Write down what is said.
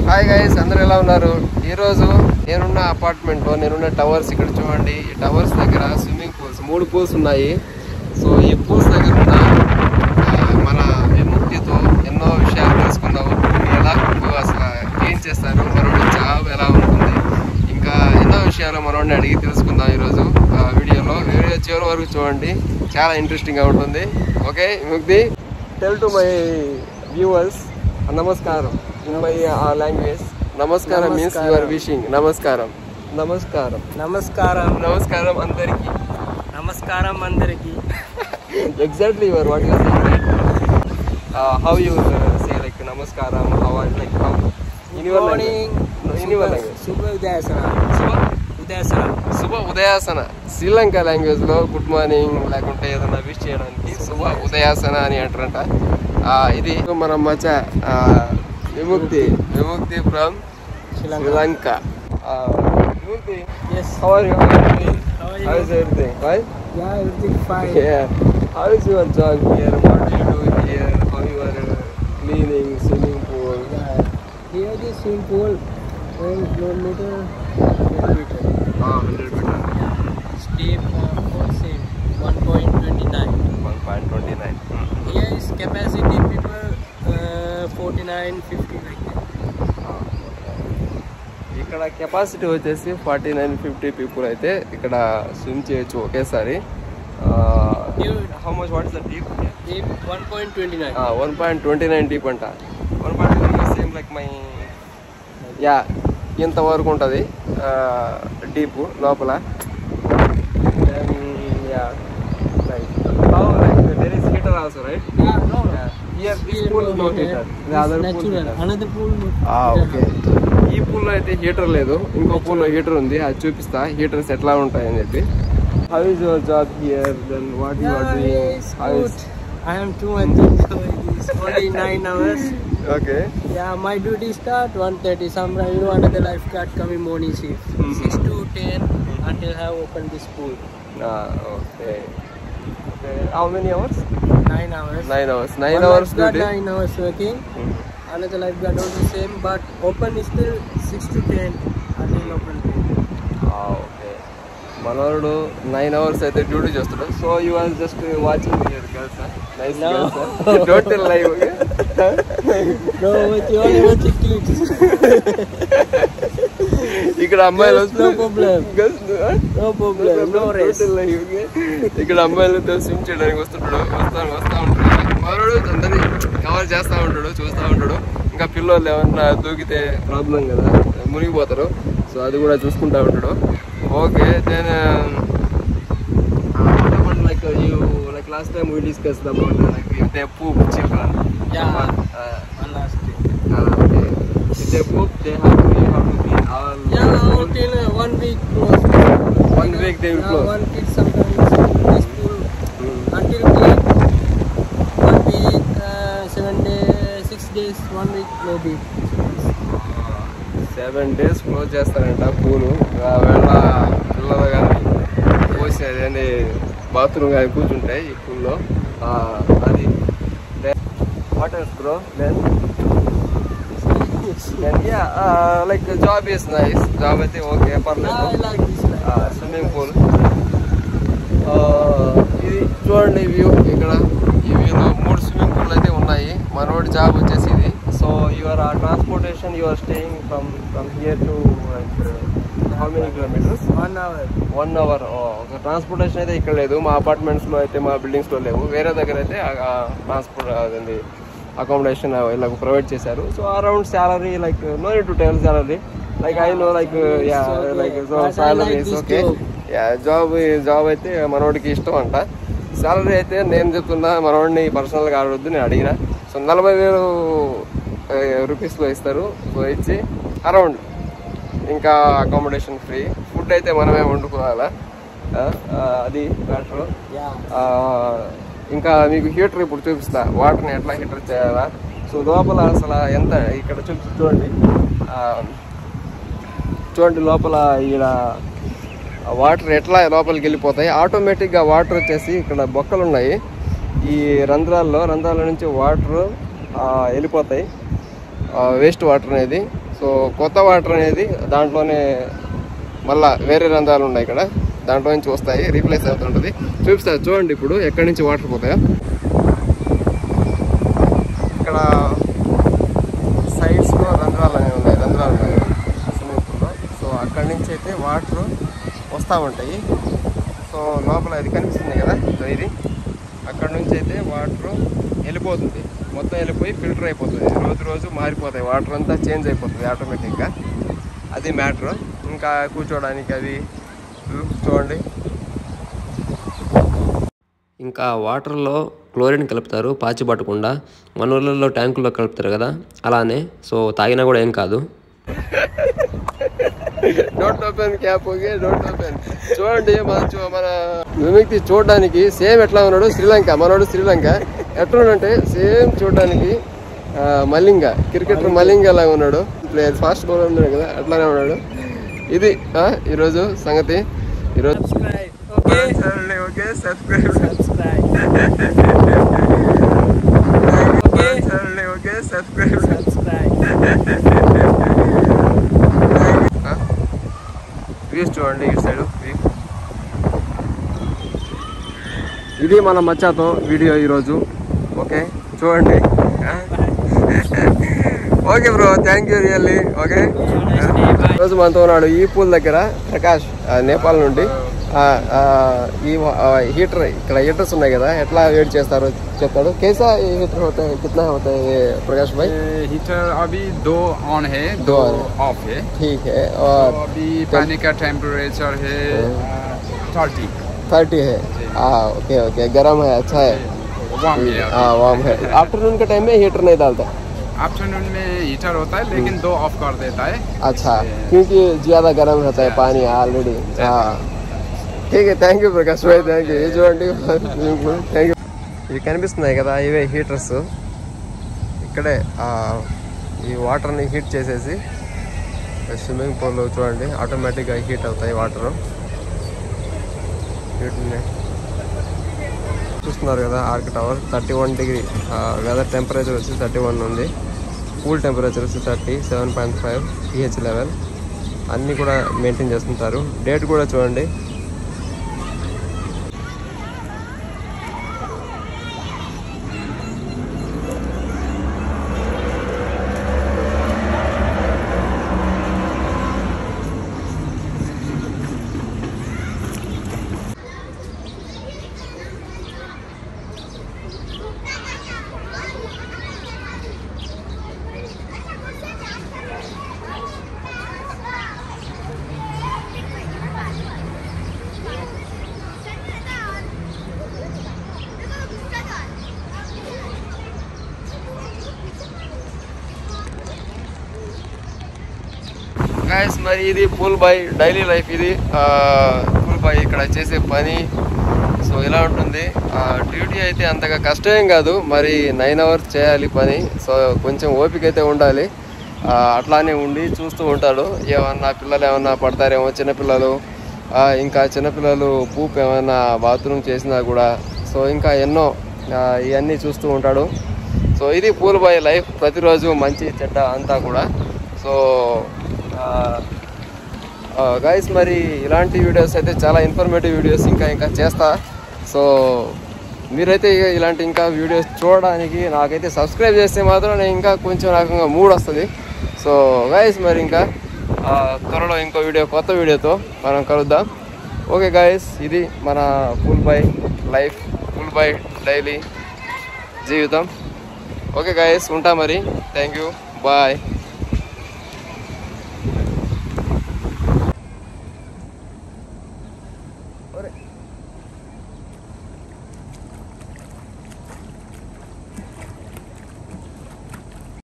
Hi guys అందరు ఎలా ఉన్నారు ఈరోజు నేనున్న అపార్ట్మెంట్లో నేనున్న టవర్స్ ఇక్కడ చూడండి ఈ టవర్స్ దగ్గర స్విమ్మింగ్ పూల్స్ మూడు పూల్స్ ఉన్నాయి సో ఈ పూల్స్ దగ్గర ఉన్న ఆ, మన విముక్తితో ఎన్నో విషయాలు తెలుసుకుందాము భూమి ఎలా కుక్కు అసలు ఏం చేస్తారు మనోడి జాబ్ ఎలా ఉంటుంది ఇంకా ఎన్నో విషయాలు మనోడిని అడిగి తెలుసుకుందాం ఈరోజు ఆ, వీడియోలో వీడియో చివరి వరకు చూడండి చాలా ఇంట్రెస్టింగ్గా ఉంటుంది okay Vimukthi tell to my viewers నమస్కారం ఇన్ మై లాంగ్వేజ్ నమస్కారం మీన్స్ నమస్కారం. యువర్ విషింగ్ నమస్కారం నమస్కారం నమస్కారం నమస్కారం అందరికి నమస్కారం అందరికి exactly your what your how you say like నమస్కారం how like how in your morning in your language శుభ ఉదయాసన ఉదయాసన శుభ ఉదయాసన శ్రీలంక లాంగ్వేజ్ లో గుడ్ మార్నింగ్ లేకుంటే ఏదైనా విష్ చేయడానికి శుభ ఉదయాసన అని అంటారంట ఆ, ఇది మన మచ ఆ, విముక్తి విముక్తి ఫ్రమ్ శ్రీలంక. శ్రీలంక ఆ, Vimukthi yes how are you How are you? How is everything fine yeah everything fine Yeah. How is your job here? What do you do here? How you are uh, cleaning swimming pool? Here the swimming pool 1 kilometre metre Ah, 100 meter. Steep four same 1.29 1.29. Here is capacity people 49 50 like ఇక్కడ capacity వచ్చేసి forty nine fifty people అయితే ఇక్కడ swim చేయొచ్చు ఒకేసారి how much what is the deep deep 1.29 one point twenty nine deep అంట one point twenty same like my yeah ఇంతవరకు ఉంటుంది deep లోపల yeah right how like there is heater also right Yeah, no. Here, this pool is no heater. The other pool natural. heater. Another pool. Okay ఈ పూల్లో అయితే heater లేదు ఇంకో పూల్లో heater ఉంది అది చూపిస్తా హీటర్స్ ఎట్లా ఉంటాయని చెప్పి how is your job here then what you are Yeah, doing it's how good. I am too much enjoy this. Only nine hours. Okay Yeah, my duty start 1.30. Sometimes you know another lifeguard coming morning shift. Mhm. 6 to 10 until I open this pool. Okay okay how many hours 9 hours. Nine hours nine One hours lifeguard, duty 9 hours working. Another lifeguard also same, but open is still 6 to 10 until open pool. Okay మనోడు nine hours అయితే duty చేస్తాడు so you are just watching here girls nice No. Girls don't tell live No, but you only watch it clips. ఇక్కడ అమ్మాయిలు Yes, no problem. Girls, huh? No problem, no race. ఇక్కడ అమ్మాయిలతో swim చేయడానికి వస్తుంటాడు వస్తాను వస్తా ఉంటాడు మరోడు అందరినీ కవర్ చేస్తా ఉంటాడు చూస్తా ఉంటాడు ఇంకా పిల్లలు ఏమన్నా దూకితే ప్రాబ్లం కదా మునిగిపోతారు సో అది కూడా చూసుకుంటా ఉంటాడు okay then like you like last time we discuss about like if they poop children Yeah. One last thing. Okay if they poop they have to you have to clean all Yeah, until uh, one week close. One week they will Yeah, close. One kid sometimes this school until clean. One week, uh, seven days, six days, one week maybe. Seven days close చేస్తారంట పూలు వేళ పిల్లలు కానీ పోసి అదే bathroom కానీ కూర్చుంటాయి ఈ పూల్లో ఆ, అది what else bro then then yeah like job is nice job అయితే ఓకే I పర్లేదు like this. Like swimming pool ఇది చూడండి వ్యూ ఇక్కడ ఈ వ్యూలో మూడు స్విమ్మింగ్ పూల్ అయితే ఉన్నాయి మనోడి జాబ్ వచ్చేసి ఇది so your transportation your staying from from here to how many kilometres one hour. One hour ఒక ట్రాన్స్పోర్టేషన్ అయితే ఇక్కడ లేదు మా అపార్ట్మెంట్స్లో అయితే మా బిల్డింగ్స్లో లేవు వేరే దగ్గర అయితే ట్రాన్స్పోర్ట్ అదండి అకామిడేషన్ ఇలా ప్రొవైడ్ చేశారు so around salary like no need to tell salary like I know like yeah like so But I salary like is this okay job. Yeah job job అయితే మనోడికి ఇష్టం అంట శాలరీ అయితే నేను చెప్తున్నా మనోడిని పర్సనల్గా ఆడవద్దు నేను అడిగిన సో నలభై వేలు రూపీస్లో ఇస్తారు సో ఇచ్చి అరౌండ్ ఇంకా అకామిడేషన్ ఫ్రీ ఫుడ్ అయితే మనమే వండుకోవాలా ఆ, ఆ, అది మ్యాటర్ Yeah. ఇంకా మీకు హీటర్ ఇప్పుడు చూపిస్తా వాటర్ని ఎట్లా హీటర్ చేయాలా సో లోపల అసలు ఎంత ఇక్కడ చూపి చూడండి ఆ, చూడండి లోపల ఈడ వాటర్ ఎట్లా లోపలికి వెళ్ళిపోతాయి ఆటోమేటిక్గా వాటర్ వచ్చేసి ఇక్కడ బొక్కలు ఉన్నాయి ఈ రంధ్రాల్లో రంధ్రాల నుంచి వాటర్ వెళ్ళిపోతాయి వేస్ట్ వాటర్ అనేది సో కొత్త వాటర్ అనేది దాంట్లోనే మళ్ళా వేరే రంధ్రాలు ఉన్నాయి ఇక్కడ దాంట్లో నుంచి వస్తాయి రీప్లేస్ అవుతుంటుంది చూపిస్తారు చూడండి ఇప్పుడు ఎక్కడి నుంచి వాటర్ పోతాయో ఇక్కడ సైడ్స్లో రంధ్రాలు అనేవి ఉన్నాయి రంధ్రాలు ఉన్నాయి స్విమ్మింగ్ పూల్లో సో అక్కడి నుంచి అయితే వాటర్ వస్తూ ఉంటాయి సో లోపల ఇది కనిపిస్తుంది కదా సో ఇది అక్కడ నుంచి అయితే వాటర్ వెళ్ళిపోతుంది మొత్తం వెళ్ళిపోయి ఫిల్టర్ అయిపోతుంది రోజు రోజు మారిపోతాయి వాటర్ అంతా చేంజ్ అయిపోతుంది ఆటోమేటిక్గా అది మ్యాటర్ ఇంకా కూర్చోవడానికి అది ఉమ్, చూడండి ఇంకా వాటర్లో క్లోరిన్ కలుపుతారు పాచి పట్టకుండా మన ఊళ్ళల్లో ట్యాంకుల్లో కలుపుతారు కదా అలానే సో తాగినా కూడా ఏం కాదు don't open cap okay don't open చూడండి మన చూ- మన విముక్తి చూడడానికి సేమ్ ఎట్లా ఉన్నాడు శ్రీలంక మనోడు శ్రీలంక ఎట్లా అంటే సేమ్ చూడడానికి ఆ, మలింగ క్రికెటర్ మలింగ లాగా ఉన్నాడు ప్లేయర్ ఫాస్ట్ బౌలర్ ఉన్నాడు కదా అట్లానే ఉన్నాడు ఇది ఆ, ఈరోజు సంగతి ఈరోజు Subscribe. Okay. Okay subscribe Subscribe. Okay. Okay subscribe Subscribe. Views చూడండి ఇటు సైడ్ ఇది మన మచ్చాతో వీడియో ఈరోజు ఓకే చూడండి okay bro thank you really okay ఈరోజు మనతో ఉన్నాడు ఈ పూల్ దగ్గర ప్రకాష్ ఆ, నేపాల్ నుండి ఆ, ఆ, ఈ హీటర్ ఇక్కడ హీటర్స్ ఉన్నాయి కదా ఎట్లా వేడి చేస్తారో చెప్తాడు కేసా ఈ హీటర్ होता है कितना होता है ये प्रकाश भाई ये हीटर अभी दो ऑन है दो दो on ऑफ है ठीक है तो और अभी पानी का टेम्परेचर है थर्टी थर्टी है हाँ ओके ओके गर्म है अच्छा है वार्म है हाँ वार्म है आफ्टरनून के टाइम में हीटर नहीं डालता आफ्टरनून में हीटर होता है लेकिन दो ऑफ कर देता है अच्छा क्योंकि ज्यादा गर्म रहता है पानी ऑलरेडी हाँ ठीक है థ్యాంక్ యూ ప్రకాష్ భాయ్ థ్యాంక్ యూ ఇది చూడండి థ్యాంక్ యూ ఇవి కనిపిస్తున్నాయి కదా ఇవే హీటర్స్ ఇక్కడే ఆ, ఈ వాటర్ని హీట్ చేసేసి స్విమ్మింగ్ పూల్ చూడండి ఆటోమేటిక్గా హీట్ అవుతాయి వాటర్ వీటిని చూస్తున్నారు కదా arc tower thirty one degree weather temperature వచ్చి థర్టీ వన్ ఉంది కూల్ టెంపరేచర్ వచ్చి thirty seven point five pH level అన్నీ కూడా మెయింటైన్ చేస్తుంటారు డేట్ కూడా చూడండి గాయస్ మరి ఇది పూల్ బాయ్ డైలీ లైఫ్ ఇది పూల్ బాయ్ ఇక్కడ చేసే పని సో ఇలా ఉంటుంది డ్యూటీ అయితే అంతగా కష్టమేం కాదు మరి నైన్ అవర్స్ చేయాలి పని సో కొంచెం ఓపిక అయితే ఉండాలి ఆ, అట్లానే ఉండి చూస్తూ ఉంటాడు ఏమన్నా పిల్లలు ఏమన్నా పడతారేమో చిన్నపిల్లలు ఆ, ఇంకా చిన్నపిల్లలు పూప్ ఏమైనా బాత్రూమ్ చేసినా కూడా సో ఇంకా ఎన్నో ఆ, ఇవన్నీ చూస్తూ ఉంటాడు సో ఇది పూల్ బాయ్ లైఫ్ ప్రతిరోజు మంచి చెడ్డ అంతా కూడా సో గైస్ మరి ఇలాంటి వీడియోస్ అయితే చాలా ఇన్ఫర్మేటివ్ వీడియోస్ ఇంకా ఇంకా చేస్తా సో మీరైతే ఇక ఇలాంటి ఇంకా వీడియోస్ చూడడానికి నాకైతే సబ్స్క్రైబ్ చేస్తే మాత్రం నేను ఇంకా కొంచెం నాకు మూడ్ వస్తుంది సో గైస్ మరి ఇంకా ఆ, త్వరలో ఇంకో వీడియో కొత్త వీడియోతో మనం కలుద్దాం ఓకే గాయస్ ఇది మన pool boy life pool boy daily జీవితం ఓకే గాయస్ ఉంటా మరి థ్యాంక్ యూ బాయ్